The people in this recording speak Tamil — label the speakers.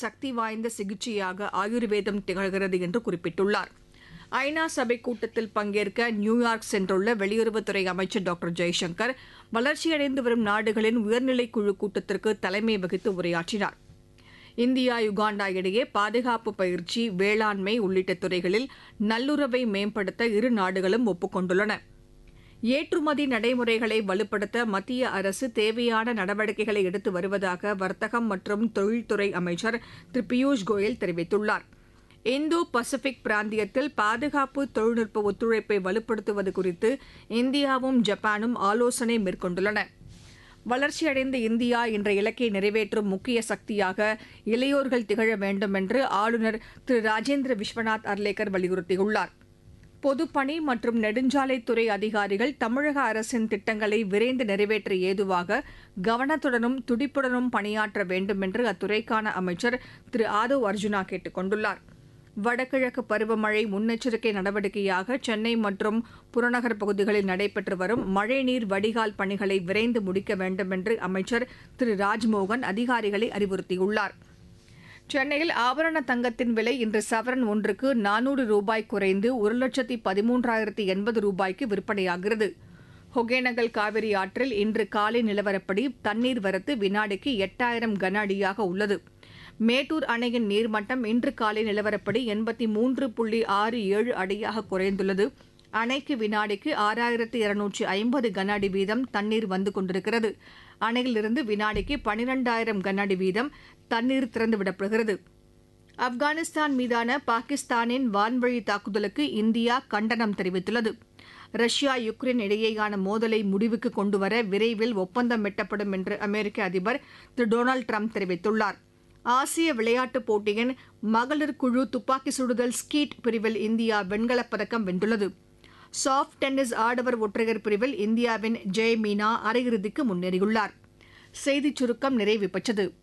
Speaker 1: சக்தி வாய்ந்த சிகிச்சையாக ஆயுர்வேதம் திகழ்கிறது என்று குறிப்பிட்டுள்ளார் ஐநா சபை கூட்டத்தில் பங்கேற்க நியூயார்க் சென்றுள்ள வெளியுறவுத்துறை அமைச்சர் டாக்டர் ஜெய்சங்கர் வளர்ச்சியடைந்து வரும் நாடுகளின் உயர்நிலைக் குழு கூட்டத்திற்கு தலைமை வகித்து உரையாற்றினார் இந்தியா யுகாண்டா இடையே பாதுகாப்பு பயிற்சி வேளாண்மை உள்ளிட்ட துறைகளில் நல்லுறவை மேம்படுத்த இரு நாடுகளும் ஒப்புக் ஏற்றுமதி நடைமுறைகளை வலுப்படுத்த மத்திய அரசு தேவையான நடவடிக்கைகளை எடுத்து வருவதாக வர்த்தகம் மற்றும் தொழில்துறை அமைச்சர் திரு பியூஷ் கோயல் தெரிவித்துள்ளார் இந்தோ பசிபிக் பிராந்தியத்தில் பாதுகாப்பு தொழில்நுட்ப ஒத்துழைப்பை வலுப்படுத்துவது குறித்து இந்தியாவும் ஜப்பானும் ஆலோசனை மேற்கொண்டுள்ளன வளர்ச்சியடைந்த இந்தியா என்ற இலக்கை நிறைவேற்றும் முக்கிய சக்தியாக இளையோர்கள் திகழ வேண்டும் என்று ஆளுநர் திரு ராஜேந்திர விஸ்வநாத் அர்லேக்கர் வலியுறுத்தியுள்ளார் பொதுப்பணி மற்றும் நெடுஞ்சாலைத்துறை அதிகாரிகள் தமிழக அரசின் திட்டங்களை விரைந்து நிறைவேற்ற ஏதுவாக கவனத்துடனும் துடிப்புடனும் பணியாற்ற வேண்டும் என்று அத்துறைக்கான அமைச்சர் திரு ஆதவ் அர்ஜுனா கேட்டுக் கொண்டுள்ளார் வடகிழக்கு பருவமழை முன்னெச்சரிக்கை நடவடிக்கையாக சென்னை மற்றும் புறநகர் பகுதிகளில் நடைபெற்று வரும் மழைநீர் வடிகால் பணிகளை விரைந்து முடிக்க வேண்டும் என்று அமைச்சர் திரு ராஜ்மோகன் அதிகாரிகளை அறிவுறுத்தியுள்ளார் சென்னையில் ஆபரண தங்கத்தின் விலை இன்று சவரன் ஒன்றுக்கு நானூறு ரூபாய் குறைந்து ஒரு லட்சத்தி பதிமூன்றாயிரத்தி எண்பது ரூபாய்க்கு விற்பனையாகிறது ஒகேனக்கல் காவிரி ஆற்றில் இன்று காலை நிலவரப்படி தண்ணீர் வரத்து வினாடிக்கு எட்டாயிரம் கன அடியாக உள்ளது மேட்டூர் அணையின் நீர்மட்டம் இன்று காலை நிலவரப்படி எண்பத்தி மூன்று புள்ளி ஆறு ஏழு அடியாக குறைந்துள்ளது அணைக்கு வினாடிக்கு ஆறாயிரத்து இருநூற்றி ஐம்பது கன அடி வீதம் தண்ணீர் வந்து கொண்டிருக்கிறது அணையிலிருந்து வினாடிக்கு பனிரெண்டாயிரம் கன அடி வீதம் தண்ணீர் திறந்துவிடப்படுகிறது ஆப்கானிஸ்தான் மீதான பாகிஸ்தானின் வான்வழி தாக்குதலுக்கு இந்தியா கண்டனம் தெரிவித்துள்ளது ரஷ்யா யுக்ரைன் இடையேயான மோதலை முடிவுக்கு கொண்டுவர விரைவில் ஒப்பந்தம் எட்டப்படும் என்று அமெரிக்க அதிபர் திரு டொனால்டு ட்ரம்ப் தெரிவித்துள்ளார் ஆசிய விளையாட்டுப் போட்டியின் மகளிர் குழு துப்பாக்கி சுடுதல் ஸ்கீட் பிரிவில் இந்தியா வெண்கலப் பதக்கம் வென்றுள்ளது சாஃப்ட் டென்னிஸ் ஆடவர் ஒற்றையர் பிரிவில் இந்தியாவின் ஜெய் மீனா அரையிறுதிக்கு முன்னேறியுள்ளார் செய்திச் சுருக்கம் நிறைவு பெற்றது